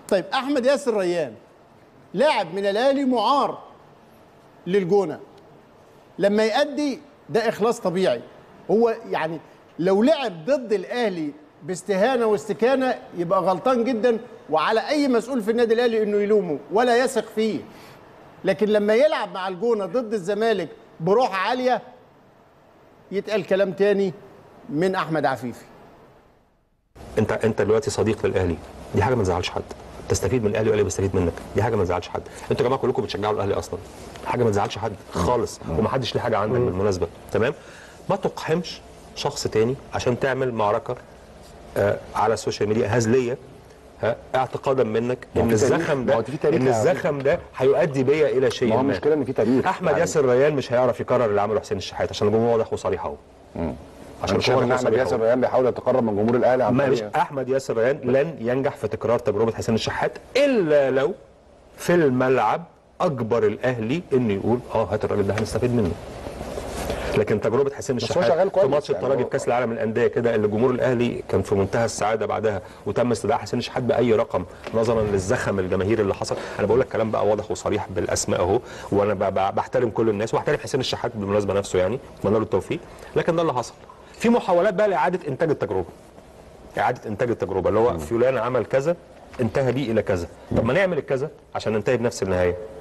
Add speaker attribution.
Speaker 1: طيب احمد ياسر ريان لاعب من الاهلي معار للجونه لما يأدي ده اخلاص طبيعي هو يعني لو لعب ضد الاهلي باستهانه واستكانه يبقى غلطان جدا وعلى اي مسؤول في النادي الاهلي انه يلومه ولا يثق فيه لكن لما يلعب مع الجونه ضد الزمالك بروح عاليه يتقال كلام تاني من احمد عفيفي
Speaker 2: انت انت دلوقتي صديق للاهلي دي حاجه ما تزعلش حد تستفيد من الاهلي والاهلي بيستفيد منك دي حاجه ما تزعلش حد انتوا يا جماعه كلكم بتشجعوا الاهلي اصلا حاجه ما تزعلش حد خالص ومحدش ليه حاجه عندك بالمناسبه تمام ما تقحمش شخص تاني عشان تعمل معركه آه على السوشيال ميديا هزليه ها اعتقادا منك
Speaker 3: ما هو
Speaker 2: ان
Speaker 3: في تاريخ-
Speaker 2: الزخم
Speaker 3: ما
Speaker 2: ده
Speaker 3: هو في تاريخ
Speaker 2: ان
Speaker 3: يا عزيز.
Speaker 2: الزخم ده هيؤدي بيا الى شيء
Speaker 3: ما هو
Speaker 2: ما
Speaker 3: المشكله ان في تاريخ
Speaker 2: احمد
Speaker 3: يعني.
Speaker 2: ياسر ريان مش هيعرف يكرر اللي عمله حسين الشحات عشان الجمهور واضح وصريح اهو
Speaker 3: عشان شايف
Speaker 2: الجمهور
Speaker 3: ان
Speaker 2: واضح
Speaker 3: احمد
Speaker 2: وصريح
Speaker 3: ياسر
Speaker 2: أهو.
Speaker 3: ريان بيحاول يتقرب من جمهور الاهلي عن
Speaker 2: ما مش
Speaker 3: طريق
Speaker 2: احمد ياسر ريان لن ينجح في تكرار تجربه حسين الشحات الا لو في الملعب اجبر الاهلي انه يقول اه هات الراجل ده هنستفيد منه لكن تجربه حسين
Speaker 3: هو
Speaker 2: الشحات
Speaker 3: شغال
Speaker 2: في
Speaker 3: كويس
Speaker 2: ماتش
Speaker 3: يعني
Speaker 2: الترجي
Speaker 3: هو-
Speaker 2: في كاس العالم للانديه كده اللي جمهور الاهلي كان في منتهى السعاده بعدها وتم استدعاء حسين الشحات باي رقم نظرا للزخم الجماهيري اللي حصل انا بقول لك كلام بقى واضح وصريح بالاسماء اهو وانا ب- ب- بحترم كل الناس واحترم حسين الشحات بالمناسبه نفسه يعني اتمنى له التوفيق لكن ده اللي حصل في محاولات بقى لاعاده انتاج التجربه اعاده انتاج التجربه اللي هو فلان عمل كذا انتهى بيه الى كذا طب ما نعمل الكذا عشان ننتهي بنفس النهايه